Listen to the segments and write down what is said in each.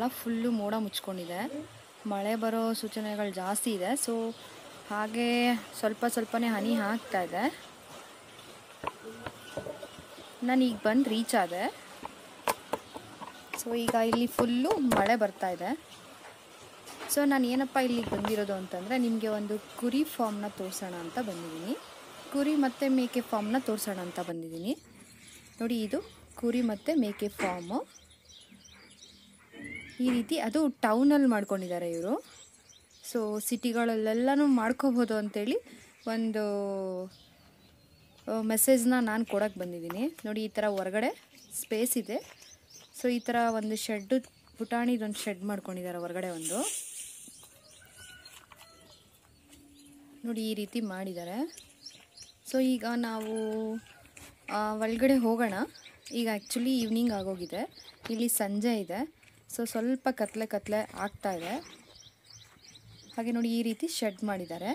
ಎಲ್ಲ ಫುಲ್ಲು ಮೋಡ ಮುಚ್ಕೊಂಡಿದೆ ಮಳೆ ಬರೋ ಸೂಚನೆಗಳು ಜಾಸ್ತಿ ಇದೆ ಸೊ ಹಾಗೆ ಸ್ವಲ್ಪ ಸ್ವಲ್ಪನೇ ಹನಿ ಹಾಕ್ತಾ ಇದೆ ನಾನು ಈಗ ಬಂದು ರೀಚ್ ಆದೆ ಸೊ ಈಗ ಇಲ್ಲಿ ಫುಲ್ಲು ಮಳೆ ಬರ್ತಾ ಇದೆ ಸೊ ನಾನು ಏನಪ್ಪ ಇಲ್ಲಿಗೆ ಬಂದಿರೋದು ಅಂತಂದರೆ ನಿಮಗೆ ಒಂದು ಕುರಿ ಫಾರ್ಮ್ನ ತೋರಿಸೋಣ ಅಂತ ಬಂದಿದ್ದೀನಿ ಕುರಿ ಮತ್ತು ಮೇಕೆ ಫಾರ್ಮ್ನ ತೋರಿಸೋಣ ಅಂತ ಬಂದಿದ್ದೀನಿ ನೋಡಿ ಇದು ಕುರಿ ಮತ್ತು ಮೇಕೆ ಫಾರ್ಮು ಈ ರೀತಿ ಅದು ಟೌನಲ್ಲಿ ಮಾಡ್ಕೊಂಡಿದ್ದಾರೆ ಇವರು ಸೊ ಸಿಟಿಗಳಲ್ಲೆಲ್ಲನೂ ಮಾಡ್ಕೋಬೋದು ಅಂತೇಳಿ ಒಂದು ಮೆಸೇಜ್ನ ನಾನು ಕೊಡೋಕ್ಕೆ ಬಂದಿದ್ದೀನಿ ನೋಡಿ ಈ ಥರ ಹೊರಗಡೆ ಸ್ಪೇಸ್ ಇದೆ ಸೊ ಈ ಥರ ಒಂದು ಶೆಡ್ಡು ಪುಟಾಣಿದೊಂದು ಶೆಡ್ ಮಾಡ್ಕೊಂಡಿದ್ದಾರೆ ಹೊರಗಡೆ ಒಂದು ನೋಡಿ ಈ ರೀತಿ ಮಾಡಿದ್ದಾರೆ ಸೊ ಈಗ ನಾವು ಆ, ಒಳಗಡೆ ಹೋಗೋಣ ಈಗ ಆ್ಯಕ್ಚುಲಿ ಈವ್ನಿಂಗ್ ಆಗೋಗಿದೆ ಇಲ್ಲಿ ಸಂಜೆ ಇದೆ ಸೊ ಸ್ವಲ್ಪ ಕತ್ಲೆ ಕತ್ಲೆ ಆಗ್ತಾ ಇದೆ ಹಾಗೆ ನೋಡಿ ಈ ರೀತಿ ಶೆಡ್ ಮಾಡಿದ್ದಾರೆ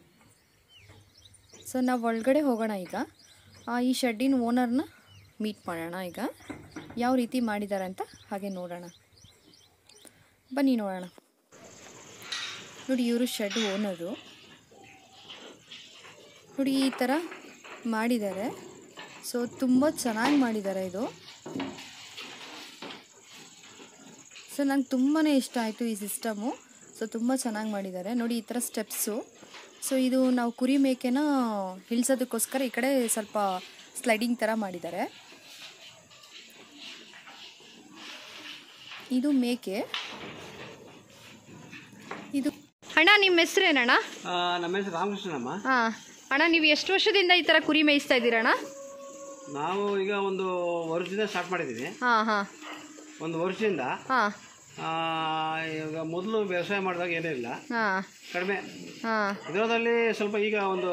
ಸೊ ನಾವು ಒಳಗಡೆ ಹೋಗೋಣ ಈಗ ಆ, ಈ ಶೆಡ್ಡಿನ ಓನರ್ನ ಮೀಟ್ ಮಾಡೋಣ ಈಗ ಯಾವ ರೀತಿ ಮಾಡಿದ್ದಾರೆ ಅಂತ ಹಾಗೆ ನೋಡೋಣ ಬನ್ನಿ ನೋಡೋಣ ನೋಡಿ ಇವರು ಶೆಡ್ ಓನರು ನೋಡಿ ಈ ಥರ ಮಾಡಿದ್ದಾರೆ ಸೊ ತುಂಬ ಚೆನ್ನಾಗಿ ಮಾಡಿದ್ದಾರೆ ಇದು ಸೊ ನಂಗೆ ತುಂಬಾ ಇಷ್ಟ ಆಯಿತು ಈ ಸಿಸ್ಟಮು ಸೊ ತುಂಬ ಚೆನ್ನಾಗಿ ಮಾಡಿದ್ದಾರೆ ನೋಡಿ ಈ ಥರ ಸ್ಟೆಪ್ಸು ಸೊ ಇದು ನಾವು ಕುರಿ ಮೇಕೆನ ಇಳಿಸೋದಕ್ಕೋಸ್ಕರ ಈ ಕಡೆ ಸ್ವಲ್ಪ ಸ್ಲೈಡಿಂಗ್ ಥರ ಮಾಡಿದ್ದಾರೆ ಇದು ಮೇಕೆ ಇದು ಅಣ್ಣ ನಿಮ್ಮ ಹೆಸ್ರೇನಣ್ಣ ಆ, ನಮ್ಮ ಹೆಸರು ರಾಮಕೃಷ್ಣನಮ್ಮ ಹಾಂ ಅಣ್ಣ ನೀವು ಎಷ್ಟು ವರ್ಷದಿಂದ ಈ ಥರ ಕುರಿ ಮೇಯಿಸ್ತಾ ಇದ್ದೀರಣ್ಣ ನಾವು ಈಗ ಒಂದು ವರ್ಷದಿಂದ ಸ್ಟಾರ್ಟ್ ಮಾಡಿದ್ದೀವಿ ಹಾಂ ಹಾಂ ಒಂದು ವರ್ಷದಿಂದ ಹಾಂ ಆ, ಇವಾಗ ಮೊದಲು ವ್ಯವಸಾಯ ಮಾಡಿದಾಗ ಏನೂ ಇಲ್ಲ ಹಾಂ ಕಡಿಮೆ ಹಾಂ ಇದರಲ್ಲಿ ಸ್ವಲ್ಪ ಈಗ ಒಂದು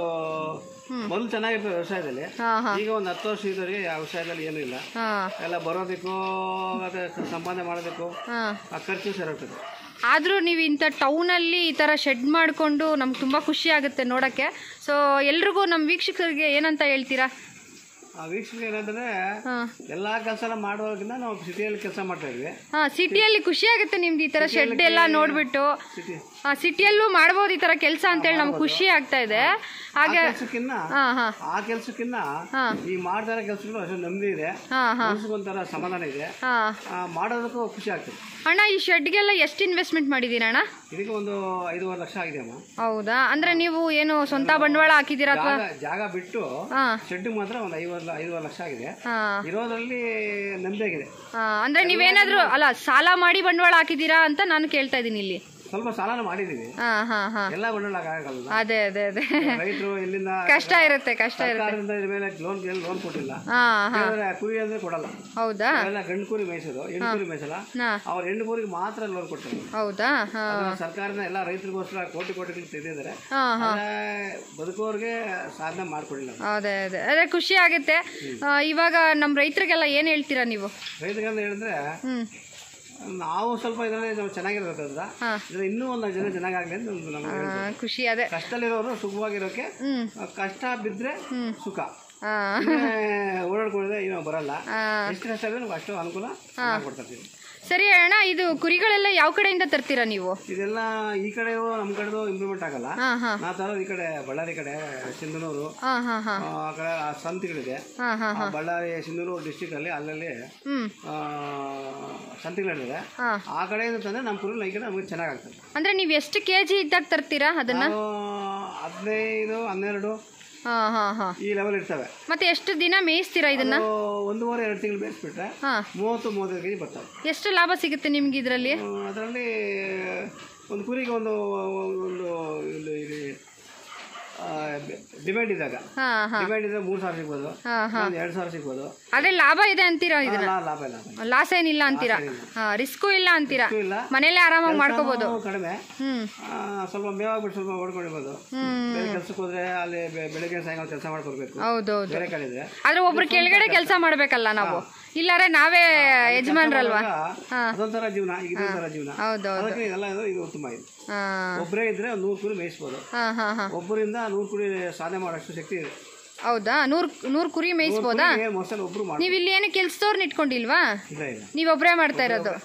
ಮೊದಲು ಚೆನ್ನಾಗಿರ್ತದೆ ವ್ಯವಸಾಯದಲ್ಲಿ ಹಾಂ ಹಾಂ ಈಗ ಒಂದು ಹತ್ತು ವರ್ಷ ಇದ್ದವರಿಗೆ ಆ ವ್ಯವಸಾಯದಲ್ಲಿ ಏನೂ ಇಲ್ಲ ಹಾಂ ಎಲ್ಲ ಬರೋದಕ್ಕೂ ಮತ್ತೆ ಸಂಪಾದನೆ ಮಾಡೋದಕ್ಕೂ ಹಾಂ ಆ ಖರ್ಚು ಸೇರೋಗ್ತದೆ ಆದರೂ ನೀವು ಇಂಥ ಟೌನಲ್ಲಿ ಈ ಥರ ಶೆಡ್ ಮಾಡಿಕೊಂಡು ನಮ್ಗೆ ತುಂಬ ಖುಷಿ ಆಗುತ್ತೆ ನೋಡೋಕ್ಕೆ ಸೊ ಎಲ್ರಿಗೂ ನಮ್ಮ ವೀಕ್ಷಕರಿಗೆ ಏನಂತ ಹೇಳ್ತೀರಾ ಆ ವೀಕ್ಷಕ ಏನಂದ್ರೆ ಹಾಂ ಎಲ್ಲ ಕೆಲಸನ ಮಾಡೋದಕ್ಕಿಂತ ನಾವು ಸಿಟಿಯಲ್ಲಿ ಕೆಲಸ ಮಾಡ್ತಾ ಇದ್ವಿ ಹಾಂ ಸಿಟಿಯಲ್ಲಿ ಖುಷಿ ಆಗುತ್ತೆ ನಿಮ್ದು ಈ ಥರ ಶೆಡ್ ಎಲ್ಲ ನೋಡಿಬಿಟ್ಟು ಸಿಟಿ ಹಾಂ ಸಿಟಿಯಲ್ಲೂ ಮಾಡ್ಬೋದು ಈ ಥರ ಕೆಲಸ ಅಂತೇಳಿ ನಮ್ಗೆ ಖುಷಿ ಆಗ್ತಾ ಇದೆ ಹಾಗೆ ಕೆಲಸಕ್ಕಿನ್ನ ಹಾಂ ಹಾಂ ಆ ಕೆಲ್ಸಕ್ಕಿನ್ನ ಹಾಂ ಈ ಮಾಡ್ತಾ ಇರೋ ಕೆಲಸಗಳು ಅಷ್ಟು ನೆಮ್ಮದಿ ಇದೆ ಹಾಂ ಹಾಂ ಮನಸ್ಸಿಗೊಂಥರ ಸಮಾಧಾನ ಇದೆ ಹಾಂ ಆ, ಮಾಡೋದಕ್ಕೂ ಖುಷಿ ಆಗ್ತದೆ ಅಣ್ಣ ಈ ಶೆಡ್ಗೆಲ್ಲ ಎಷ್ಟು ಇನ್ವೆಸ್ಟ್ಮೆಂಟ್ ಮಾಡಿದ್ದೀರಾ ಅಣ್ಣ ಇದಕ್ಕೆ ಒಂದು ಐದೂವರೆ ಲಕ್ಷ ಆಗಿದೆ ಅಮ್ಮ ಹೌದಾ ಅಂದರೆ ನೀವು ಏನು ಸ್ವಂತ ಬಂಡವಾಳ ಹಾಕಿದ್ದೀರಾ ಅಥವಾ ಜಾಗ ಜಾಗ ಬಿಟ್ಟು ಹಾಂ ಶೆಡ್ ಮಾತ್ರ ಒಂದು ಐವತ್ತು ಐದೂವರೆ ಲಕ್ಷ ಆಗಿದೆ ಹಾಂ ಇರೋದ್ರಲ್ಲಿ ನೆಮ್ಮದಿ ಆಗಿದೆ ಹಾಂ ಅಂದರೆ ನೀವೇನಾದರೂ ಅಲ್ಲ ಸಾಲ ಮಾಡಿ ಬಂಡವಾಳ ಹಾಕಿದ್ದೀರಾ ಅಂತ ನಾನು ಕೇಳ್ತಾ ಇದ್ದೀನಿ ಇಲ್ಲಿ ಸ್ವಲ್ಪ ಸಾಲನ ಮಾಡಿದ್ದೀವಿ ಹಾಂ ಹಾಂ ಹಾಂ ಎಲ್ಲ ಬಂಡವಾಳ ಆಗಲ್ಲ ಅದೇ ಅದೇ ಅದೇ ರೈತರು ಇಲ್ಲಿಂದ ಕಷ್ಟ ಇರುತ್ತೆ ಕಷ್ಟ ಇರುತ್ತೆ ಸರ್ಕಾರದಿಂದ ಇದ್ರ ಮೇಲೆ ಲೋನ್ ಲೋನ್ ಕೊಟ್ಟಿಲ್ಲ ಹಾಂ ಹಾಂ ಯಾಕಂದ್ರೆ ಕುರಿ ಅಂದ್ರೆ ಕೊಡಲ್ಲ ಹೌದಾ ಅವೆಲ್ಲ ಗಂಡು ಕುರಿ ಮೇಯಿಸೋದು ಹೆಣ್ಣು ಕುರಿ ಮೇಯಿಸಲ್ಲ ಹಾಂ ಅವ್ರ ಹೆಣ್ಣು ಕುರಿಗೆ ಮಾತ್ರ ಲೋನ್ ಕೊಡ್ತಾರೆ ಹೌದಾ ಹಾಂ ಅದನ್ನ ಸರ್ಕಾರದಿಂದ ಎಲ್ಲ ರೈತರಿಗೋಸ್ಕರ ಕೋಟಿ ಕೋಟಿಗಳು ತೆಗೆದಿದ್ದಾರೆ ಹಾಂ ಹಾಂ ಆದ್ರೆ ಬದುಕೋರ್ಗೆ ಸಾಧನೆ ಮಾಡ್ಕೊಡಿಲ್ಲ ಅದೇ ಅದೇ ಅದೇ ಖುಷಿ ಆಗುತ್ತೆ ಆ, ಇವಾಗ ನಮ್ಮ ರೈತರಿಗೆಲ್ಲ ಏನು ಹೇಳ್ತೀರಾ ನೀವು ರೈತರಿಗೆ ಅಂತ ಹೇಳಿದ್ರೆ ಹ್ಞೂ ನಾವು ಸ್ವಲ್ಪ ಇದರಲ್ಲಿ ನಾವು ಚೆನ್ನಾಗಿರೋದ್ರಿಂದ ಹಾಂ ಇದ್ರ ಇನ್ನೂ ಒಂದು ಜನ ಚೆನ್ನಾಗಾಗ್ಲಿ ಅಂತ ಒಂದು ನಮ್ಗೆ ಹೇಳ್ಬೋದು. ಖುಷಿ ಅದೇ ಕಷ್ಟದಲ್ಲಿರೋರು ಸುಖವಾಗಿರೋಕೆ ಹ್ಞೂ ಆ, ಕಷ್ಟ ಬಿದ್ದರೆ ಸುಖ ಹಾಂ ಸುಮ್ನೆ ಓಡಾಡ್ಕೊಂಡಿದ್ರೆ ಏನೋ ಬರಲ್ಲ ಹಾಂ ಎಷ್ಟು ಕಷ್ಟ ಇದ್ರೆ ನಮ್ಗೆ ಅಷ್ಟು ಅನುಕೂಲ ಕೊಡ್ತೀವಿ ಸರಿ ಅಣ್ಣ ಇದು ಕುರಿಗಳೆಲ್ಲ ಯಾವ ಕಡೆಯಿಂದ ತರ್ತೀರಾ ನೀವು ಇದೆಲ್ಲ ಈ ಕಡೆ ನಮ್ಮ ಕಡೆದು ಇಂಪ್ರೂವ್ಮೆಂಟ್ ಆಗಲ್ಲ ಹಾಂ ಹಾಂ ನಾ ತರೋದು ಈ ಕಡೆ ಬಳ್ಳಾರಿ ಕಡೆ ಸಿಂಧನೂರು ಹಾಂ ಹಾಂ ಹಾಂ ಆ ಆ ಕಡೆ ಆ ಸಂತಿಗಳಿದೆ ಹಾಂ ಹಾಂ ಆ ಬಳ್ಳಾರಿ ಸಿಂಧನೂರು ಡಿಸ್ಟಿಕ್ ಅಲ್ಲಿ ಅಲ್ಲಲ್ಲಿ ಹ್ಞೂ ಆ, ಸಂತಿಗಳಿದೆ ಹಾಂ ಆ ಕಡೆಯಿಂದ ತಂದ್ರೆ ನಮ್ಮ ಕುರಿ ಈ ಕಡೆ ನಮಗೆ ಚೆನ್ನಾಗಾಗ್ತದೆ ಅಂದರೆ ನೀವು ಎಷ್ಟು ಕೆ ಜಿ ಇದ್ದಾಗ ತರ್ತೀರಾ ಅದನ್ನು ನಾವು ಹದಿನೈದು ಹನ್ನೆರಡು ಹಾಂ ಹಾಂ ಹಾಂ ಈ ಲೆವೆಲ್ ಇರ್ತವೆ ಮತ್ತೆ ಎಷ್ಟು ದಿನ ಮೇಯಿಸ್ತೀರಾ ಇದನ್ನ ಅದು ಒಂದೂವರೆ ಎರಡು ತಿಂಗಳು ಬೇಯಿಸ್ಬಿಟ್ರೆ ಹಾಂ ಮೂವತ್ತು ಮೂವತ್ತೈದು ಕೆಜಿ ಬರ್ತವೆ ಎಷ್ಟು ಲಾಭ ಸಿಗುತ್ತೆ ನಿಮ್ಗೆ ಇದರಲ್ಲಿ ಅದರಲ್ಲಿ ಒಂದು ಕುರಿಗೆ ಒಂದು ಒಂದು ಇಲ್ಲಿ ಇಲ್ಲಿ ಡಿಮ್ಯಾಂಡ್ ಇದ್ದಾಗ ಹಾಂ ಹಾಂ ಡಿಮ್ಯಾಂಡ್ ಇದ್ದಾಗ ಮೂರು ಸಾವಿರ ಸಿಗ್ಬೋದು ಹಾಂ ಹಾಂ ಒಂದು ಎರಡು ಸಾವಿರ ಸಿಗ್ಬೋದು ಅದೇ ಲಾಭ ಇದೆ ಅಂತೀರಾ ಇದನ್ನ ಲಾ- ಲಾಭ ಇಲ್ಲ ಲಾಭ ಇಲ್ಲ. ಲಾಸ್ ಏನಿಲ್ಲ ಅಂತೀರಾ ಹಾಂ ರಿಸ್ಕು ಇಲ್ಲ ಅಂತೀರಾ ಇದು ಇಲ್ಲ ಮನೇಲೆ ಆರಾಮಾಗಿ ಮಾಡ್ಕೋಬೋದು ಕೆಲ್ಸನೂ ಕಡಿಮೆ ಹ್ಞೂ ಆ, ಸ್ವಲ್ಪ ಮೇವಾಗ್ಬಿಟ್ಟು ಸ್ವಲ್ಪ ಓಡ್ಕೊಂಡಿರ್ಬೋದು ಬೇರೆ ಕೆಲ್ಸಕ್ಕೆ ಹೋದ್ರೆ ಅಲ್ಲಿ ಬೆ- ಬೆಳಿಗ್ಗೆ ಸಾಯಂಕಾಲ ಕೆಲಸ ಮಾಡ್ಕೊಡ್ಬೇಕು ಹೌದೌದು ಬೇರೆ ಕಡೆ ಇದ್ರೆ ಆದ್ರೆ ಒಬ್ರು ಕೆಳಗಡೆ ಕೆಲಸ ಮಾಡ್ಬೇಕಲ್ಲ ನಾವು ಇಲ್ಲಾರೆ ನಾವೇ ಯಜಮಾನ್ರಲ್ವಾ ಹಾಂ ಅದೊಂಥರ ಜೀವನ ಈಗ ಇದೊಂಥರ ಜೀವನ ಹೌದೌದು ಅದಕ್ಕೆ ಇದೆಲ್ಲ ಇದು ಇದು ಉತ್ತಮ ಇದು ಹಾಂ ಒಬ್ಬರೇ ಇದ್ರೆ ಒಂದು ನೂರು ಕುರಿ ಮೇಯಿಸ್ಬೋದು ಹಾಂ ಹಾಂ ಹಾಂ ಒಬ್ಬರಿಂದ ನೂರು ಕುರಿ ಸಾಧನೆ ಮಾಡೋಷ್ಟು ಶಕ್ತಿ ಇದೆ ಹೌದಾ ನೂರು ನೂರು ಕುರಿ ಮೇಯಿಸ್ಬೋದಾ ಕುರಿಗೆ ಮೊಸರು ಒಬ್ರು ಮಾಡಿ ನೀವು ಇಲ್ಲಿ ಏನು ಕೆಲ್ಸದವ್ರನ್ನ ಇಟ್ಕೊಂಡಿಲ್ವಾ ಇಲ್ಲ ಇಲ್ಲ ನೀವೊಬ್ಬರೇ ಮಾಡ್ತಾ ಇರೋದು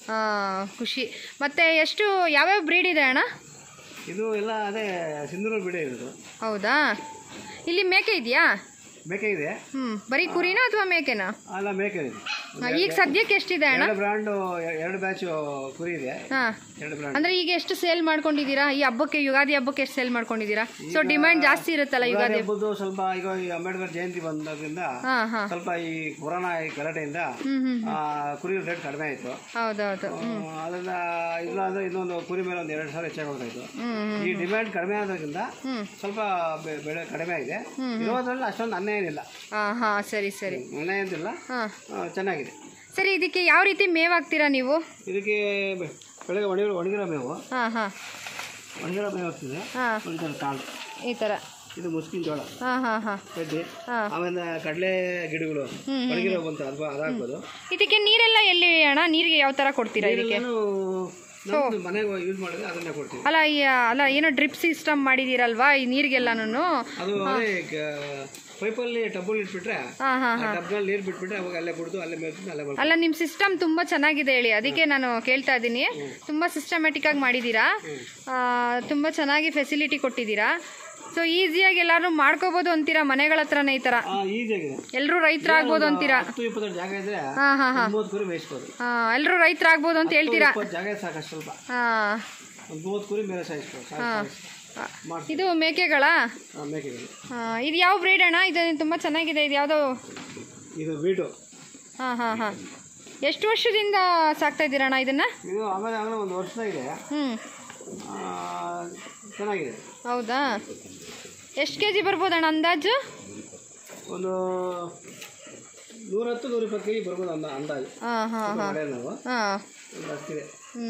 ಹಾಂ ಖುಷಿ ಮತ್ತು ಎಷ್ಟು ಯಾವ್ಯಾವ ಬ್ರೀಡ್ ಇದೆ ಅಣ್ಣ ಇದು ಎಲ್ಲ ಅದೇ ಸಿಂಧೂರು ಬಿಡೆ ಇರೋದು ಹೌದಾ ಇಲ್ಲಿ ಮೇಕೆ ಇದೆಯಾ ಮೇಕೆ ಇದೆ ಹ್ಞೂ ಬರೀ ಕುರಿನಾ ಅಥವಾ ಮೇಕೆನಾ ಅಲ್ಲ ಮೇಕೆ ಇದೆ ಆ, ಈಗ ಸದ್ಯಕ್ಕೆ ಎಷ್ಟಿದೆ ಅಣ್ಣ ಎರಡು ಬ್ರ್ಯಾಂಡು ಎರಡು ಬ್ಯಾಚು ಕುರಿ ಇದೆ ಹಾಂ ಎರಡು ಬ್ರ್ಯಾಂಡ್ ಅಂದ್ರೆ ಈಗ ಎಷ್ಟು ಸೇಲ್ ಮಾಡ್ಕೊಂಡಿದ್ದೀರಾ ಈ ಹಬ್ಬಕ್ಕೆ ಯುಗಾದಿ ಹಬ್ಬಕ್ಕೆ ಎಷ್ಟು ಸೇಲ್ ಮಾಡ್ಕೊಂಡಿದ್ದೀರಾ ಸೊ ಡಿಮ್ಯಾಂಡ್ ಜಾಸ್ತಿ ಇರುತ್ತಲ್ಲ ಯುಗಾದಿ ಹಬ್ಬದ್ದು ಸ್ವಲ್ಪ ಈಗ ಈ ಅಂಬೇಡ್ಕರ್ ಜಯಂತಿ ಬಂದಾದ್ರಿಂದ ಹಾಂ ಹಾಂ ಸ್ವಲ್ಪ ಈ ಕೊರೋನಾ ಈ ಗಲಾಟೆಯಿಂದ ಹ್ಞೂ ಹ್ಞೂ ಆ, ಕುರಿ ರೇಟ್ ಕಡಿಮೆ ಆಯಿತು ಹೌದೌದು ಅದರಿಂದ ಇಲ್ಲ ಅಂದ್ರೆ ಇನ್ನೊಂದು ಕುರಿ ಮೇಲೆ ಒಂದು ಎರಡು ಸಾವಿರ ಹೆಚ್ಚಾಗಿ ಹೋಗ್ತಾಯಿತ್ತು ಹ್ಞೂ ಈ ಡಿಮ್ಯಾಂಡ್ ಕಡಿಮೆ ಆದ್ರಿಂದ ಹ್ಞೂ ಸ್ವಲ್ಪ ಬೆ- ಬೆಳೆ ಕಡಿಮೆ ಆಗಿದೆ ಇರೋದ್ರಲ್ಲಿ ಅಷ್ಟೊಂದು ಅನ್ಯಾಯ ಏನಿಲ್ಲ ಹಾಂ ಹಾಂ ಸರಿ ಸರಿ ಅನ್ಯಾಯ ಅಂತಿಲ್ಲ ಹಾಂ ಆ, ಚೆನ್ನಾಗಿದೆ ಸರಿ ಇದಕ್ಕೆ ಯಾವ ರೀತಿ ಮೇವ್ ಹಾಕ್ತೀರಾ ನೀವು ಇದಕ್ಕೆ ಬೆ- ಬೆಳಗ್ಗೆ ಒಣಗಿರೋ ಒಣಗಿರೋ ಮೇವು ಹಾಂ ಹಾಂ ಒಣಗಿರೋ ಮೇವು ಹಾಕ್ತಿದೆ ಹಾಂ ಒಂಥರ ಕಾಳು ಈ ಥರ ಇದು ಮುಸ್ಕಿನ ಜೋಳ ಹಾಂ ಹಾಂ ಹಾಂ ಕಡ್ಡಿ ಹಾಂ ಆಮೇಲೆ ಕಡಲೆ ಗಿಡಗಳು ಒಣಗಿರೋ ಬಂತು ಅಲ್ವಾ ಅದು ಹಾಕ್ಬೋದು ಇದಕ್ಕೆ ನೀರೆಲ್ಲ ಎಲ್ಲಿ ಅಣ್ಣ ನೀರಿಗೆ ಯಾವ ಥರ ಕೊಡ್ತೀರಾ ಇದಕ್ಕೆ ನಾನು ನಮ್ದು ಮನೆಗೆ ಯೂಸ್ ಮಾಡಿದ್ರೆ ಅದನ್ನೇ ಕೊಡ್ತೀವಿ ಅಲ್ಲ ಈ ಅಲ್ಲ ಏನೋ ಡ್ರಿಪ್ ಸಿಸ್ಟಮ್ ಮಾಡಿದ್ದೀರಲ್ವಾ ಈ ನೀರಿಗೆಲ್ಲನೂ ಅದು ಅದೇ ಪೈಪಲ್ಲಿ ಟಬ್ಬಲ್ಲಿ ಇಟ್ಬಿಟ್ರೆ ಹಾಂ ಹಾಂ ಆ ಟಬ್ನಲ್ಲಿ ನೀರು ಬಿಟ್ಬಿಟ್ರೆ ಅವಾಗ ಅಲ್ಲೇ ಬಿಡ್ತು ಅಲ್ಲೇ ಮೇಲ್ತು ಅಲ್ಲೇ ಬರ್ತು ಅಲ್ಲ ನಿಮ್ಮ ಸಿಸ್ಟಮ್ ತುಂಬ ಚೆನ್ನಾಗಿದೆ ಹೇಳಿ ಅದಕ್ಕೆ ನಾನು ಕೇಳ್ತಾ ಇದ್ದೀನಿ ತುಂಬ ಸಿಸ್ಟಮೆಟಿಕ್ ಆಗಿ ಮಾಡಿದ್ದೀರಾ ಆ, ತುಂಬ ಚೆನ್ನಾಗಿ ಫೆಸಿಲಿಟಿ ಕೊಟ್ಟಿದ್ದೀರಾ ಸೊ ಈಸಿಯಾಗಿ ಎಲ್ಲರೂ ಮಾಡ್ಕೋಬೋದು ಅಂತೀರಾ ಮನೆಗಳ ಹತ್ರನೇ ಈ ಥರ ಆ ಈಸಿಯಾಗಿದೆ ಎಲ್ಲರೂ ರೈತರಾಗ್ಬೋದು ಅಂತೀರಾ ಹತ್ತು ಇಪ್ಪತ್ತೆರಡು ಜಾಗ ಇದ್ರೆ ಹಾಂ ಹಾಂ ಹಾಂ ಮೂವತ್ತು ಕುರಿ ಮೇಯಿಸ್ಬೋದು ಎಲ್ಲರೂ ರೈತರಾಗ್ಬೋದು ಅಂತ ಹೇಳ್ತೀರಾ ಇಪ್ಪತ್ತು ಜಾಗ ಸಾಕಷ್ಟು ಸ್ವಲ್ಪ ಹಾಂ ಒಂದು ಮೂವತ್ತು ಕುರಿ ಮೇಲೆ ಸಾಯಿಸ್ಬೋದು ಸಾಕು ಮಾಡ್ತೀವಿ ಇದು ಮೇಕೆಗಳ ಮೇಕೆಗಳು ಇದು ಯಾವ ಬ್ರೀಡ್ ಅಣ್ಣ ಇದು ತುಂಬ ಚೆನ್ನಾಗಿದೆ ಇದು ಯಾವುದೋ ಇದು ವೀಟು ಹಾಂ ಹಾಂ ಹಾಂ ಎಷ್ಟು ವರ್ಷದಿಂದ ಸಾಕ್ತಾ ಇದ್ದೀರಾ ಅಣ್ಣ ಇದನ್ನು ಇದು ಆಮೇಲೆ ಆಮೇಲೆ ಒಂದು ವರ್ಷದಾಗಿದೆ ಹ್ಞೂ ಆ, ಚೆನ್ನಾಗಿದೆ ಹೌದಾ ಎಷ್ಟು ಕೆ ಜಿ ಬರ್ಬೋದಣ್ಣ ಅಂದಾಜು ಒಂದು ನೂರತ್ತು ನೂರ ಇಪ್ಪತ್ತು ಕೆ ಜಿ ಬರ್ಬೋದು ಅಂದ ಅಂದಾಜು ಹಾಂ ಹಾಂ ಹಾಂ ಮಾಡೇ ನಾವು ಹಾಂ ಒಂದು ಅಷ್ಟಿದೆ ಹ್ಞೂ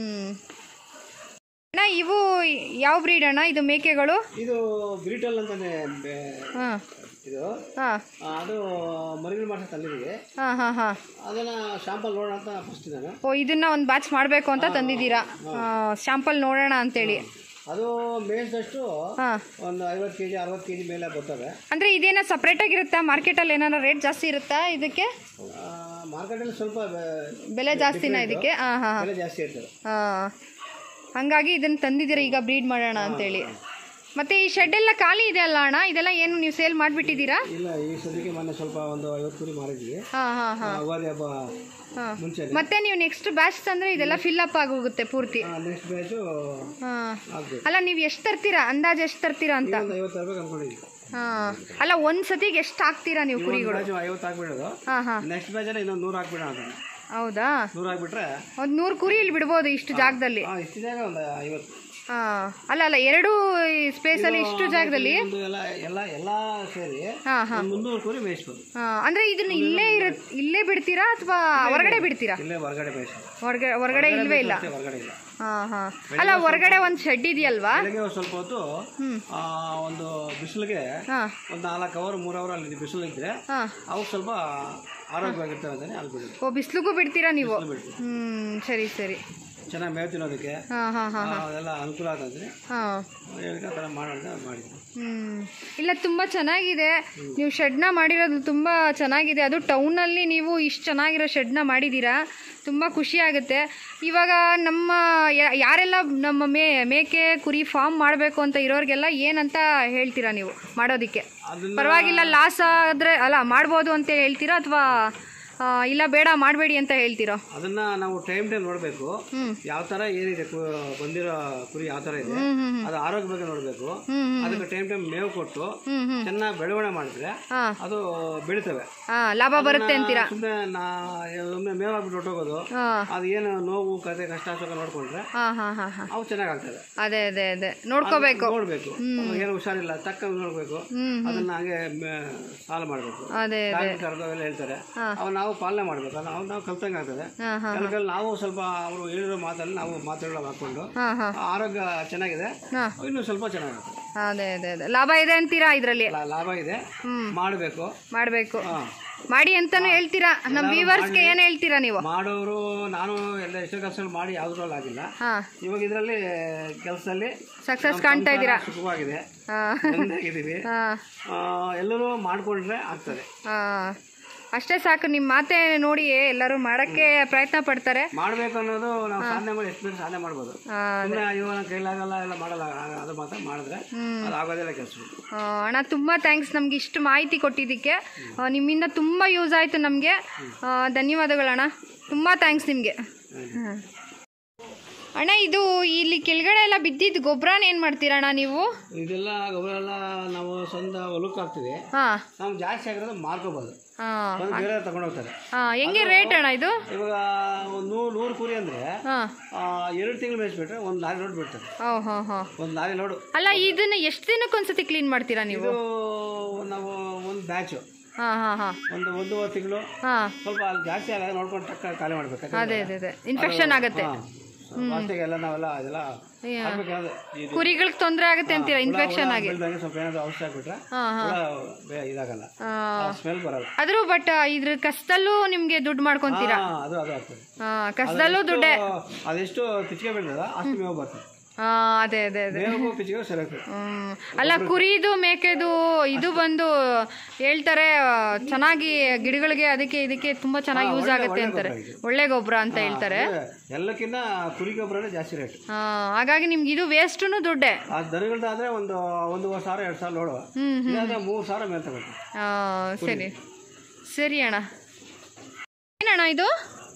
ಅಣ್ಣ ಇವು ಯಾವ ಬ್ರೀಡ್ ಅಣ್ಣ ಇದು ಮೇಕೆಗಳು ಇದು ಬ್ರಿಟಲ್ ಅಂತಾನೆ ಬೆ- ಹಾಂ ಇದು ಹಾಂ ಆ, ಅದು ಮರಿಗಳು ಮಾಡ್ಸೋ ತಂದಿದ್ದೀವಿ ಹಾಂ ಹಾಂ ಹಾಂ ಅದನ್ನು ಶಾಂಪಲ್ ನೋಡೋಣ ಅಂತ ಫಸ್ಟ್ ನಾನು ಓ ಇದನ್ನ ಒಂದು ಬ್ಯಾಚ್ ಮಾಡಬೇಕು ಅಂತ ತಂದಿದ್ದೀರಾ ಶಾಂಪಲ್ ನೋಡೋಣ ಅಂತೇಳಿ ಅದು ಮೇಲ್ದಷ್ಟು ಹಾಂ ಒಂದು ಐವತ್ತು ಕೆ ಜಿ ಅರವತ್ತು ಕೆ ಜಿ ಮೇಲೆ ಬರ್ತವೆ ಅಂದರೆ ಇದೇನೋ ಸಪ್ರೇಟಾಗಿರುತ್ತಾ ಮಾರ್ಕೆಟಲ್ಲಿ ಏನಾರ ರೇಟ್ ಜಾಸ್ತಿ ಇರುತ್ತಾ ಇದಕ್ಕೆ ಮಾರ್ಕೆಟಲ್ಲಿ ಸ್ವಲ್ಪ ಬೆ- ಬೆಲೆ ಜಾಸ್ತಿನಾ ಇದಕ್ಕೆ ಹಾಂ ಹಾಂ ಬೆಲೆ ಜಾಸ್ತಿ ಇರ್ತದೆ ಹಾಂ ಹಾಗಾಗಿ ಇದನ್ನು ತಂದಿದ್ದೀರಾ ಈಗ ಬ್ರೀಡ್ ಮಾಡೋಣ ಅಂತೇಳಿ ಮತ್ತೆ ಈ ಶೆಡ್ ಎಲ್ಲ ಖಾಲಿ ಇದೆ ಅಲ್ಲ ಅಣ್ಣ ಇದೆಲ್ಲ ಏನು ನೀವು ಸೇಲ್ ಮಾಡಿಬಿಟ್ಟಿದ್ದೀರಾ ಇಲ್ಲ ಈ ಸದ್ಯಕ್ಕೆ ಮೊನ್ನೆ ಸ್ವಲ್ಪ ಒಂದು ಐವತ್ತು ಕುರಿ ಮಾರಿದ್ವಿ ಹಾಂ ಹಾಂ ಹಾಂ ಆ, ಯುಗಾದಿ ಹಬ್ಬ ಹಾಂ ಮುಂಚೆ ಮತ್ತೆ ನೀವು ನೆಕ್ಸ್ಟ್ ಬ್ಯಾಚ್ ತಂದರೆ ಇದೆಲ್ಲ ಫಿಲ್ ಅಪ್ ಆಗೋಗುತ್ತೆ ಪೂರ್ತಿ ನೆಕ್ಸ್ಟ್ ಬ್ಯಾಚು ಹಾಂ ಆಗ್ಬೇಕು ಅಲ್ಲ ನೀವು ಎಷ್ಟು ತರ್ತೀರಾ ಅಂದಾಜು ಎಷ್ಟು ತರ್ತೀರಾ ಅಂತ ಒಂದು ಐವತ್ತು ತರಬೇಕು ಅನ್ಕೊಂಡಿದ್ವಿ ಹಾಂ ಅಲ್ಲ ಒಂದು ಸತಿಗೆ ಎಷ್ಟು ಹಾಕ್ತೀರಾ ನೀವು ಕುರಿಗಳು ಬ್ಯಾಚು ಐವತ್ತು ಹಾಕ್ಬಿಡೋದು ಹಾಂ ಹಾಂ ನೆಕ್ಸ್ಟ್ ಬ್ಯಾಚಲ್ಲಿ ಇನ್ನೊಂದು ನೂರು ಹಾಕ್ಬಿಡೋಣ ಅಂತ ಹೌದಾ ನೂರು ಹಾಕ್ಬಿಟ್ರೆ ಒಂದು ನೂರು ಕುರಿ ಇಲ್ಲಿ ಬಿಡ್ಬೋದು ಇಷ್ಟು ಜಾಗದಲ್ಲಿ ಹಾಂ ಇಷ್ಟು ಜಾಗ ಒಂದು ಐವತ್ತು ಹಾಂ ಅಲ್ಲ ಅಲ್ಲ ಎರಡು ಸ್ಪೇಸಲ್ಲಿ ಇಷ್ಟು ಜಾಗದಲ್ಲಿ ಒಂದು ಎಲ್ಲ ಎಲ್ಲ ಎಲ್ಲ ಸೇರಿ ಹಾಂ ಹಾಂ ಒಂದು ಮುನ್ನೂರು ಕುರಿ ಮೇಯಿಸ್ಬೋದು ಹಾಂ ಅಂದರೆ ಇದನ್ನ ಇಲ್ಲೇ ಇರ ಇಲ್ಲೇ ಬಿಡ್ತೀರಾ ಅಥವಾ ಹೊರಗಡೆ ಬಿಡ್ತೀರಾ ಇಲ್ಲೇ ಹೊರಗಡೆ ಮೇಯಿಸ್ಬೋದು ಹೊರಗಡೆ ಹೊರಗಡೆ ಇಲ್ವೇ ಇಲ್ಲ ಅಷ್ಟೇ ಹೊರಗಡೆ ಇಲ್ಲ ಹಾಂ ಹಾಂ ಅಲ್ಲ ಹೊರಗಡೆ ಒಂದು ಶೆಡ್ ಇದೆಯಲ್ವಾ ಬೆಳಗ್ಗೆ ಒಂದು ಸ್ವಲ್ಪ ಹೊತ್ತು ಆ, ಒಂದು ಬಿಸಿಲಿಗೆ ಹಾಂ ಒಂದು ನಾಲ್ಕು ಅವರ್ ಮೂರು ಅವರ್ ಅಲ್ಲಿ ಬಿಸಿಲು ಇದ್ರೆ ಹಾಂ ಅವು ಸ್ವಲ್ಪ ಆರೋಗ್ಯವಾಗಿರ್ತವೆ ಅಂತಾನೆ ಅಲ್ಲಿ ಬಿಡೋದು ಓ ಬಿಸಿಲಿಗೂ ಬಿಡ್ತೀರಾ ನೀವು ಬಿಡ್ತೀವಿ ಹ್ಞೂ ಸರಿ ಸರಿ ಚೆನ್ನಾಗಿ ಮೇವು ತಿನ್ನೋದಕ್ಕೆ ಹಾಂ ಹಾಂ ಹಾಂ ಆ, ಅದೆಲ್ಲ ಅನುಕೂಲ ಆಗಂದ್ರೆ ಹಾಂ ಹೇಳ್ತಾ ಆ ಥರ ಮಾಡೋಣ ಮಾಡಿದ್ವಿ ಹ್ಮ್. ಇಲ್ಲ ತುಂಬ ಚೆನ್ನಾಗಿದೆ ನೀವು ಶೆಡ್ನ ಮಾಡಿರೋದು ತುಂಬ ಚೆನ್ನಾಗಿದೆ ಅದು ಟೌನಲ್ಲಿ ನೀವು ಇಷ್ಟು ಚೆನ್ನಾಗಿರೋ ಶೆಡ್ನ ಮಾಡಿದ್ದೀರಾ ತುಂಬ ಖುಷಿ ಆಗುತ್ತೆ ಇವಾಗ ನಮ್ಮ ಯಾ- ಯಾರೆಲ್ಲ ನಮ್ಮ ಮೇ ಮೇಕೆ ಕುರಿ ಫಾರ್ಮ್ ಮಾಡಬೇಕು ಅಂತ ಇರೋರಿಗೆಲ್ಲ ಏನಂತ ಹೇಳ್ತೀರಾ ನೀವು ಮಾಡೋದಕ್ಕೆ ಅದನ್ನ ಪರವಾಗಿಲ್ಲ ಲಾಸ್ ಆದರೆ ಅಲ್ಲ ಮಾಡ್ಬೋದು ಅಂತ ಹೇಳ್ತೀರಾ ಅಥವಾ ಇಲ್ಲ ಬೇಡ ಮಾಡಬೇಡಿ ಅಂತ ಹೇಳ್ತೀರಾ ಅದನ್ನ ನಾವು ಟೈಮ್ ಟೈಮ್ ನೋಡಬೇಕು ಹ್ಮ್. ಯಾವ ಥರ ಏನಿದೆ ಕು- ಬಂದಿರೋ ಕುರಿ ಯಾವ ಥರ ಇದೆ ಹ್ಮ್ ಹ್ಮ್ ಅದು ಆರೋಗ್ಯ ಬಗ್ಗೆ ನೋಡಬೇಕು ಹ್ಮ್ ಹ್ಮ್ ಅದಕ್ಕೆ ಟೈಮ್ ಟೈಮ್ ಮೇವು ಕೊಟ್ಟು ಹ್ಮ್ ಹ್ಮ್ ಚೆನ್ನಾಗಿ ಬೆಳವಣಿಗೆ ಮಾಡಿದ್ರೆ ಹಾಂ ಅದು ಬೆಳಿತವೆ ಹಾಂ ಲಾಭ ಬರುತ್ತೆ ಅಂತೀರಾ ಸುಮ್ಮನೆ ನಾ ಒಮ್ಮೆ ಮೇವು ಹಾಕ್ಬಿಟ್ಟು ಹೊಟ್ಟೋಗೋದು ಹಾಂ ಅದು ಏನು ನೋವು ಕತೆ ಕಷ್ಟ ಸುಖ ನೋಡ್ಕೊಂಡ್ರೆ ಹಾಂ ಹಾಂ ಹಾಂ ಹಾಂ ಅವು ಚೆನ್ನಾಗಾಗ್ತವೆ ಅದೇ ಅದೇ ಅದೇ ನೋಡ್ಕೋಬೇಕು ನೋಡ್ಬೇಕು ಏನು ಹುಷಾರಿಲ್ಲ ತಕ್ಕ ನೋಡ್ಬೇಕು ಹ್ಮ್ ಅದನ್ನ ಹಾಗೆ ಮೆ- ಸಾಲ ಮಾಡಬೇಕು ಅದೇ ಅದೇ ಡಾಕ್ಟರ್ ಕರೆದವೆಲ್ಲ ಹೇಳ್ತಾರೆ ಅವು ನಾವು ಪಾಲನೆ ಮಾಡ್ಬೇಕು ನಾವು ನಾವು ಕಲ್ತಂಗೆ ಆಗ್ತದೆ ಹಾಂ ಹಾಂ ಕೆಲವು ನಾವು ಸ್ವಲ್ಪ ಅವರು ಹೇಳಿರೋ ಮಾತಲ್ಲಿ ನಾವು ಮಾತುಗಳ ಹಾಕೊಂಡು ಹಾಂ ಹಾಂ ಆರೋಗ್ಯ ಚೆನ್ನಾಗಿದೆ ಹಾಂ ಇನ್ನೂ ಸ್ವಲ್ಪ ಚೆನ್ನಾಗುತ್ತೆ ಅದೇ ಅದೇ ಅದೇ ಲಾಭ ಇದೆ ಅಂತೀರಾ ಇದರಲ್ಲಿ ಲಾ- ಲಾಭ ಇದೆ ಹ್ಮ್. ಮಾಡಬೇಕು ಮಾಡಬೇಕು ಹಾಂ ಮಾಡಿ ಅಂತಾನು ಹೇಳ್ತೀರಾ ನಮ್ಮ ವ್ಯೂವರ್ಸ್ಗೆ ಏನು ಹೇಳ್ತೀರಾ ನೀವು ಮಾಡೋರು ನಾನು ಎಲ್ಲ ಎಷ್ಟೋ ಕೆಲಸಗಳು ಮಾಡಿ ಯಾವುದ್ರಲ್ಲಿ ಆಗಿಲ್ಲ ಹಾಂ ಇವಾಗ ಇದರಲ್ಲಿ ಕೆಲಸದಲ್ಲಿ ಸಕ್ಸಸ್ ಕಾಣ್ತಾ ಇದ್ದೀರಾ ಸುಖವಾಗಿದೆ ಹಾಂ ನೆಮ್ಮದಿಯಾಗಿದ್ದೀವಿ ಹಾಂ ಆ, ಎಲ್ಲರೂ ಮಾಡಿಕೊಂಡ್ರೆ ಆಗ್ತದೆ ಹಾಂ ಅಷ್ಟೇ ಸಾಕು ನಿಮ್ಮ ಮಾತೆ ನೋಡಿ ಎಲ್ಲರೂ ಮಾಡಕ್ಕೆ ಪ್ರಯತ್ನ ಪಡ್ತಾರೆ ಮಾಡ್ಬೇಕು ಅನ್ನೋದು ನಾವು ಸಾಧನೆ ಮಾಡಿ ಎಷ್ಟು ಬೇಕು ಸಾಧನೆ ಮಾಡ್ಬೋದು ಆ, ಸುಮ್ಮನೆ ಅಯ್ಯೋ ನನ್ನ ಕೈಲಾಗಲ್ಲ ಎಲ್ಲ ಮಾಡಲ್ಲ ಆ- ಅದು ಮಾತ್ರ ಮಾಡಿದ್ರೆ ಅದು ಆಗೋದಿಲ್ಲ ಕೆಲಸ ಆ, ಅಣ್ಣ ತುಂಬ ಥ್ಯಾಂಕ್ಸ್ ನಮ್ಗೆ ಇಷ್ಟು ಮಾಹಿತಿ ಕೊಟ್ಟಿದ್ದಕ್ಕೆ ಆ, ನಿಮ್ಮಿಂದ ತುಂಬ ಯೂಸ್ ಆಯಿತು ನಮಗೆ ಧನ್ಯವಾದಗಳಣ್ಣ ತುಂಬ ಥ್ಯಾಂಕ್ಸ್ ನಿಮಗೆ ಅಣ್ಣ ಇದು ಇಲ್ಲಿ ಕೆಳಗಡೆ ಎಲ್ಲ ಬಿದ್ದಿದ್ದು ಗೊಬ್ಬರನ ಏನು ಮಾಡ್ತೀರಣ್ಣ ನೀವು ಇದೆಲ್ಲ ಗೊಬ್ಬರ ಎಲ್ಲ ನಾವು ಸ್ವಂತ ಹೊಲಕ್ಕೆ ಹಾಕ್ತೀವಿ ಹಾಂ ನಮ್ಗೆ ಜಾಸ್ತಿ ಆಗಿರೋದು ಮಾರ್ಕೋಬೋದು ಹಾಂ ಬಂದು ಬೇರೆ ತಗೊಂಡು ಹೋಗ್ತಾರೆ ಹಾಂ ಹೆಂಗೆ ರೇಟ್ ಅಣ್ಣ ಇದು ಇವಾಗ ಒಂದು ನೂರು ನೂರು ಕುರಿ ಅಂದರೆ ಹಾಂ ಎರಡು ತಿಂಗಳು ಮೇಯಿಸ್ಬಿಟ್ರೆ ಒಂದು ಲಾರಿ ಲೋಡ್ ಬಿಡ್ತಾರೆ ಓ ಹಾಂ ಹಾಂ ಒಂದು ಲಾರಿ ಲೋಡು ಅಲ್ಲ ಇದನ್ನ ಎಷ್ಟು ದಿನಕ್ಕೆ ಒಂದ್ಸತಿ ಕ್ಲೀನ್ ಮಾಡ್ತೀರಾ ನೀವು ಇದು ನಾವು ಒಂದು ಬ್ಯಾಚು ಹಾಂ ಹಾಂ ಹಾಂ ಒಂದು ಒಂದೂವರೆ ತಿಂಗಳು ಹಾಂ ಸ್ವಲ್ಪ ಅಲ್ಲಿ ಜಾಸ್ತಿ ಆಗ ನೋಡ್ಕೊಂಡು ಟಕ್ಕ ಖಾಲಿ ಮಾಡ್ಬೇಕು ಅದೇ ಅದೇ ಅದೇ ಇನ್ಫೆಕ್ಷನ್ ಆಗುತ್ತೆ ಫಾಸ್ಟಿಗೆಲ್ಲ ನಾವೆಲ್ಲ ಅದೆಲ್ಲ ಹಾಕ್ಬೇಕಾದ್ರೆ ಇದು ಕುರಿಗಳಿಗೆ ತೊಂದರೆ ಆಗುತ್ತೆ ಅಂತೀರಾ ಇನ್ಫೆಕ್ಷನ್ ಆಗಿ ಬೆಳ್ದಂಗೆ ಸ್ವಲ್ಪ ಏನಾದ್ರು ಔಷಧಿ ಹಾಕ್ಬಿಟ್ರೆ ಹಾಂ ಹಾಂ ಹುಳ ಬೇ- ಇದಾಗಲ್ಲ ಸ್ಮೆಲ್ ಬರಲ್ಲ ಆದ್ರೂ ಬಟ್ ಇದ್ರ ಕಸದಲ್ಲೂ ನಿಮ್ಗೆ ದುಡ್ಡು ಮಾಡ್ಕೊಂತೀರಾ ಹಾ ಅದು ಅದು ಆಗ್ತದೆ ಹಾ ಕಸದಲ್ಲೂ ದುಡ್ಡೇ ಅದೆಷ್ಟು ಪಿಚ್ಕೆ ಬೀಳ್ತದ ಅಷ್ಟು ಮೇವು ಬರ್ತದೆ ಹಾ ಅದೇ ಅದೇ ಅದೇ ಮೇವು ಪಿಚ್ಕೆ ಸರಿ ಹೋಗ್ತದೆ ಹ್ಮ್ ಅಲ್ಲ ಕುರಿದು ಮೇಕೆದು ಇದು ಬಂದು ಹೇಳ್ತಾರೆ ಆ, ಚೆನ್ನಾಗಿ ಗಿಡಗಳಿಗೆ ಅದಕ್ಕೆ ಇದಕ್ಕೆ ತುಂಬಾ ಚೆನ್ನಾಗಿ ಯೂಸ್ ಆಗುತ್ತೆ ಅಂತಾರೆ ಒಳ್ಳೆ ಗೊಬ್ಬರ ಅಂತ ಹೇಳ್ತಾರೆ ಎಲ್ಲಕ್ಕಿಂತ ಕುರಿ ಗೊಬ್ಬರನೇ ಜಾಸ್ತಿ ರೇಟ್ ಹಾ ಹಾಗಾಗಿ ನಿಮ್ಗೆ ಇದು ವೇಸ್ಟುನು ದುಡ್ಡೇ ಆ ದನಗಳದಾದ್ರೆ ಒಂದು ಒಂದೂವರೆ ಸಾವಿರ ಎರಡು ಸಾವಿರ ನೋಡುವ ಹ್ಮ್ ಇಲ್ಲಾಂದ್ರೆ ಮೂರು ಸಾವಿರ ಮೇಲೆ ತಗೊಳ್ತೀವಿ ಹಾ ಸರಿ ಸರಿ ಅಣ್ಣ ಏನಣ್ಣ ಇದು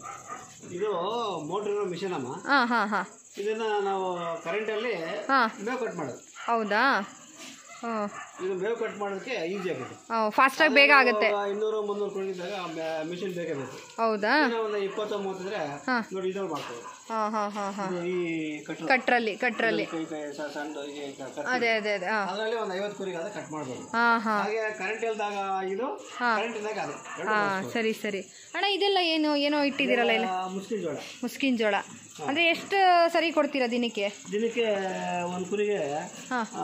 ಇದು ಮೋಟ್ರ್ ಇರೋ ಮಿಷನ್ ಅಮ್ಮ ಹಾ ಹಾ ಹಾ ಇದನ್ನ ನಾವು ಕರೆಂಟಲ್ಲಿ ಹಾ ಮೇವು ಕಟ್ ಮಾಡೋದು ಹೌದಾ ಹಾಂ ಇದು ಮೇವು ಕಟ್ ಮಾಡೋದಕ್ಕೆ ಈಸಿ ಆಗುತ್ತೆ ಫಾಸ್ಟಾಗಿ ಬೇಗ ಆಗುತ್ತೆ ಇವಾಗ ಇನ್ನೂರು ಮುನ್ನೂರು ಕುಳಿದಾಗ ಮಿಷಿನ್ ಬೇಕೇ ಬೇಕು ಹೌದಾ ಇನ್ನು ಒಂದು ಇಪ್ಪತ್ತು ಮೂವತ್ತಿದ್ರೆ ಹಾ. ನೋಡಿ ಇದ್ರಲ್ಲಿ ಮಾಡ್ಬೋದು ಹಾಂ ಹಾಂ ಹಾಂ ಹಾಂ ಇದು ಈ ಕಟ್ರು ಕಟ್ರಲ್ಲಿ ಕಟ್ರಲ್ಲಿ ಕೈ ಕೈ ಸ- ಸಣ್ಣ ಈ ಕ- ಕಟ್- ಅದೇ ಅದೇ ಅದೇ ಹಾಂ ಅದರಲ್ಲಿ ಒಂದು ಐವತ್ತು ಕುರಿಗಾದ್ರೆ ಕಟ್ ಮಾಡ್ಬೋದು ಹಾಂ ಹಾಂ ಹಾಗೆ ಕರೆಂಟ್ ಇಲ್ದಾಗ ಇದು ಕರೆಂಟ್ ಇದ್ದಾಗ ಅದು ಎರಡು ಹಾಂ ಸರಿ ಸರಿ ಅಣ್ಣ ಇದೆಲ್ಲ ಏನು ಏನೋ ಇಟ್ಟಿದ್ದೀರಲ್ಲ ಇಲ್ಲ ಆ, ಮುಸ್ಕಿನ್ ಜೋಳ ಮುಸ್ಕಿನ ಜೋಳ ಅಂದರೆ ಎಷ್ಟು ಸರಿ ಕೊಡ್ತೀರಾ ದಿನಕ್ಕೆ ದಿನಕ್ಕೆ ಒಂದು ಕುರಿಗೆ ಹಾಂ ಆ,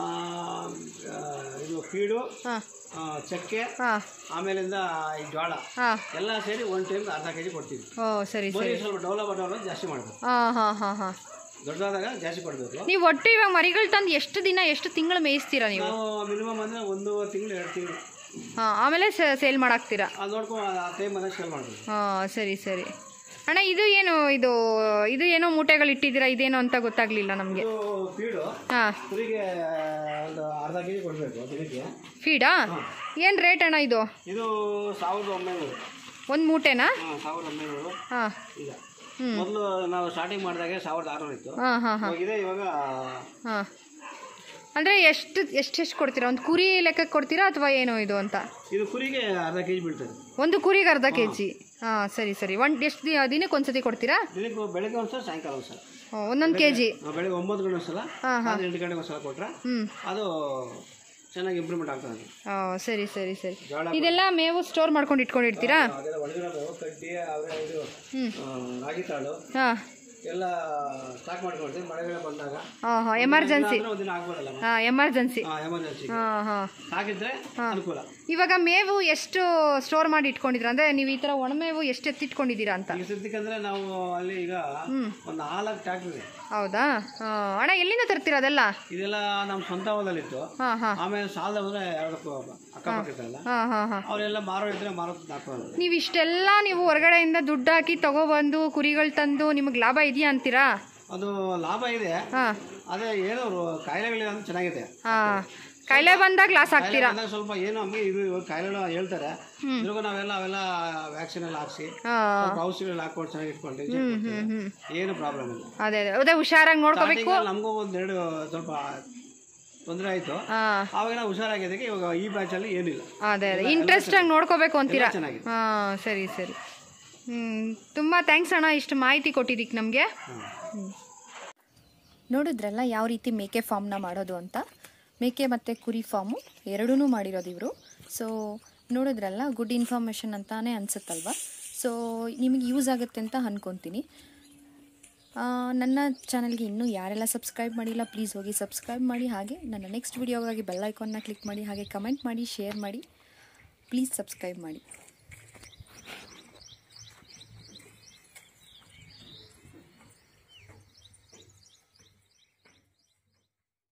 ಆ, ಇದು ಫೀಡು ಹಾಂ ಆ, ಚಕ್ಕೆ ಹಾಂ ಆಮೇಲಿಂದ ಈ ಜೋಳ ಹಾಂ ಎಲ್ಲ ಸೇರಿ ಒಂದು ಟೈಮ್ ಅರ್ಧ ಕೆ ಜಿ ಕೊಡ್ತೀವಿ ಓ ಸರಿ ಬರೀ ಸರಿ ಸ್ವಲ್ಪ ಡೌಲ ಡೌಲ ಜಾಸ್ತಿ ಮಾಡಬೇಕು ಹಾಂ ಹಾಂ ಹಾಂ ಹಾಂ ದೊಡ್ಡದಾದಾಗ ಜಾಸ್ತಿ ಕೊಡಬೇಕು ನೀವು ಒಟ್ಟು ಇವಾಗ ಮರಿಗಳು ತಂದು ಎಷ್ಟು ದಿನ ಎಷ್ಟು ತಿಂಗಳು ಮೇಯಿಸ್ತೀರಾ ನೀವು ನಾವು ಮಿನಿಮಮ್ ಅಂದರೆ ಒಂದೂವರೆ ತಿಂಗಳು ಎರಡು ತಿಂಗಳು ಹಾಂ ಆಮೇಲೆ ಸೇಲ್ ಮಾಡಾಕ್ತೀರಾ ಅದು ನೋಡ್ಕೊಂಡು ಆ ಟೈಮ್ ಬಂದಾಗ ಸೇಲ್ ಮಾಡ್ಬೋದು ಹಾಂ ಸರಿ ಸರಿ ಅಣ್ಣ ಇದು ಏನು ಇದು ಇದು ಏನೋ ಮೂಟೆಗಳು ಇಟ್ಟಿದ್ದೀರಾ ಇದೇನೋ ಅಂತ ಗೊತ್ತಾಗ್ಲಿಲ್ಲ ನಮಗೆ ಇದು ಫೀಡು ಹಾಂ ಕುರಿಗೆ ಒಂದು ಅರ್ಧ ಕೆ ಜಿ ಕೊಡಬೇಕು ದಿನಕ್ಕೆ ಫೀಡಾ ಏನು ರೇಟ್ ಅಣ್ಣ ಇದು ಇದು ಸಾವಿರದ ಒಂಬೈನೂರು ಒಂದು ಮೂಟೆನಾ ಹಾಂ ಸಾವಿರದ ಒಂಬೈನೂರು ಹಾಂ ಈಗ ಹ್ಮ್. ಮೊದಲು ನಾವು ಸ್ಟಾರ್ಟಿಂಗ್ ಮಾಡಿದಾಗೆ ಸಾವಿರದ ಆರುನೂರು ಇತ್ತು ಹಾಂ ಹಾಂ ಹಾಂ ಇವಾಗಿದೆ ಇವಾಗ ಹಾಂ ಅಂದರೆ ಎಷ್ಟು ಎಷ್ಟೆಷ್ಟು ಕೊಡ್ತೀರಾ ಒಂದು ಕುರಿ ಲೆಕ್ಕಕ್ಕೆ ಕೊಡ್ತೀರಾ ಅಥವಾ ಏನು ಇದು ಅಂತ ಇದು ಕುರಿಗೆ ಅರ್ಧ ಕೆ ಜಿ ಬೀಳ್ತದೆ ಒಂದು ಕುರಿಗೆ ಅರ್ಧ ಕೆ ಜಿ ಹಾಂ ಸರಿ ಸರಿ ಒಂದು ಎಷ್ಟು ದಿನಕ್ಕೆ ಒಂದ್ಸತಿ ಕೊಡ್ತೀರಾ ದಿನಕ್ಕೆ ಬೆಳಗ್ಗೆ ಒಂದ್ಸಲ ಸಾಯಂಕಾಲ ಒಂದ್ಸಲ ಒಂದೊಂದು ಕೆ ಜಿ ನಾವು ಬೆಳಗ್ಗೆ ಒಂಬತ್ತು ಗಂಟೆ ಒಂದ್ಸಲ ಹಾಂ ಹಾಂ ಆದ್ರೆ ಎಂಟು ಗಂಟೆಗೆ ಒಂದ್ಸಲ ಕೊಟ್ರೆ ಹ್ಞೂ ಅದು ಚೆನ್ನಾಗಿ ಇಂಪ್ರೂವ್ಮೆಂಟ್ ಆಗ್ತದೆ ಹಾಂ ಸರಿ ಸರಿ ಸರಿ ಜೋಳ ಇದೆಲ್ಲ ಮೇವು ಸ್ಟೋರ್ ಮಾಡ್ಕೊಂಡು ಇಟ್ಕೊಂಡಿರ್ತೀರಾ ಅದೆಲ್ಲ ಒಳಗಿರೋದು ಕಡ್ಡಿ ಅವರೇ ಇದು ಹ್ಞೂ ಆ, ರಾಗಿ ತಾಳು ಹಾಂ ಎಲ್ಲ ಸ್ಟಾಕ್ ಮಾಡ್ಕೊಳ್ತೀವಿ ಮಳೆಗಳ ಬಂದಾಗ ಹಾಂ ಹಾಂ ಎಮರ್ಜೆನ್ಸಿ ಅಂದ್ರೆ ಒಂದಿನ ಆಗ್ಬೋದಲ್ಲ ಹಾಂ ಎಮರ್ಜೆನ್ಸಿ ಎಮರ್ಜೆನ್ಸಿ ಹಾಂ ಹಾಂ ಹಾಕಿದ್ರೆ ಅನುಕೂಲ ಇವಾಗ ಮೇವು ಎಷ್ಟು ಸ್ಟೋರ್ ಮಾಡಿ ಇಟ್ಕೊಂಡಿದ್ದೀರಾ ಅಂದರೆ ನೀವು ಈ ಥರ ಒಣಮೇವು ಎಷ್ಟು ಎತ್ತಿಟ್ಕೊಂಡಿದ್ದೀರಾ ಅಂತ ಈಗ ಸದ್ಯಕ್ಕಂದ್ರೆ ನಾವು ಅಲ್ಲಿ ಈಗ ಒಂದು ನಾಲ್ಕು ಟ್ಯಾಕ್ಟ್ರಿ ಇದೆ ಹೌದಾ ಆ, ಅಣ್ಣ ಎಲ್ಲಿಂದ ತರ್ತೀರಾ ಅದೆಲ್ಲ ಇದೆಲ್ಲ ನಮ್ಮ ಸ್ವಂತ ಹೊಲದಲ್ಲಿತ್ತು ಹಾಂ ಹಾಂ ಆಮೇಲೆ ಸಾಲದ ಬಂದ್ರೆ ಯಾವ್ದಕ್ಕೂ ಅಕ್ಕಪಕ್ಕ ಇರ್ತಲ್ಲ ಹಾಂ ಹಾಂ ಹಾಂ ಅವರೆಲ್ಲ ಮಾರೋ ಇದ್ರೆ ಮಾರೋದು ಹಾಕೋದು ನೀವು ಇಷ್ಟೆಲ್ಲ ನೀವು ಹೊರಗಡೆಯಿಂದ ದುಡ್ಡು ಹಾಕಿ ತಗೊಬಂದು ಕುರಿಗಳು ತಂದು ನಿಮಗೆ ಲಾಭ ಇದೆಯಾ ಅಂತೀರಾ ಅದು ಲಾಭ ಇದೆ ಹಾಂ ಅದೇ ಏನೋ ರು- ಕಾಯಿಲೆಗಳಿಲ್ಲ ಅಂದ್ರೆ ಚೆನ್ನಾಗಿದೆ ಹಾಂ ಕಾಯಿಲೆ ಬಂದಾಗ ಲಾಸ್ ಕಾಯಿಲೆ ಆಗ್ತೀರಾ ಬಂದಾಗ ಸ್ವಲ್ಪ ಏನೋ ನಮಗೆ ಇದು ಇವಾಗ ಕಾಯಿಲೆಗಳು ಹೇಳ್ತಾರೆ ಇವಾಗ ನಾವೆಲ್ಲ ಅವೆಲ್ಲ ವ್ಯಾಕ್ಸಿನ್ ಎಲ್ಲ ಹಾಕ್ಸಿ ಹಾಂ ಸ್ವಲ್ಪ ಔಷಧಿಗಳು ಹಾಕೊಂಡು ಚೆನ್ನಾಗಿ ಇಟ್ಕೊಂಡು injection ಕೊಡ್ತೀವಿ. ಏನು ಪ್ರಾಬ್ಲಮ್ ಇಲ್ಲ ಅದೇ ಅದೇ ಅದೇ ಹುಷಾರಾಗಿ ನೋಡ್ಕೋಬೇಕು ಸ್ಟಾರ್ಟಿಂಗ್ ನಮಗೂ ಒಂದೆರಡು ಸ್ವಲ್ಪ ತೊಂದರೆ ಆಯಿತು ಹಾಂ ಆವಾಗ ನಾವು ಹುಷಾರಾಗಿದ್ದಕ್ಕೆ ಇವಾಗ ಈ ಬ್ಯಾಚಲ್ಲಿ ಏನಿಲ್ಲ ಅದೇ ಅದೇ ಇಂಟ್ರೆಸ್ಟಾಗಿ ನೋಡ್ಕೋಬೇಕು ಅಂತೀರಾ ಎಲ್ಲ ಚೆನ್ನಾಗಿದೆ ಹಾಂ ಸರಿ ಸರಿ ಹ್ಞೂ ತುಂಬ ಥ್ಯಾಂಕ್ಸ್ ಅಣ್ಣ ಇಷ್ಟು ಮಾಹಿತಿ ಕೊಟ್ಟಿದ್ದಕ್ಕೆ ನಮಗೆ ಹಾಂ ನೋಡಿದ್ರಲ್ಲ ಯಾವ ರೀತಿ ಮೇಕೆ ಫಾರ್ಮ್ನ ಮಾಡೋದು ಅಂತ ಮೇಕೆ ಮತ್ತು ಕುರಿ ಫಾರ್ಮು ಎರಡೂ ಮಾಡಿರೋದು ಇವರು ಸೊ ನೋಡಿದ್ರಲ್ಲ ಗುಡ್ ಇನ್ಫಾರ್ಮೇಷನ್ ಅಂತಾನೆ ಅನಿಸುತ್ತಲ್ವ ಸೊ ನಿಮಗೆ ಯೂಸ್ ಆಗುತ್ತೆ ಅಂತ ಅಂದ್ಕೊತೀನಿ ಆ, ನನ್ನ ಚಾನಲ್ಗೆ ಇನ್ನೂ ಯಾರೆಲ್ಲ ಸಬ್ಸ್ಕ್ರೈಬ್ ಮಾಡಿಲ್ಲ ಪ್ಲೀಸ್ ಹೋಗಿ ಸಬ್ಸ್ಕ್ರೈಬ್ ಮಾಡಿ ಹಾಗೆ ನನ್ನ ನೆಕ್ಸ್ಟ್ ವೀಡಿಯೋಗಾಗಿ ಬೆಲ್ ಐಕಾನ್ನ ಕ್ಲಿಕ್ ಮಾಡಿ ಹಾಗೆ ಕಮೆಂಟ್ ಮಾಡಿ ಶೇರ್ ಮಾಡಿ ಪ್ಲೀಸ್ ಸಬ್ಸ್ಕ್ರೈಬ್ ಮಾಡಿ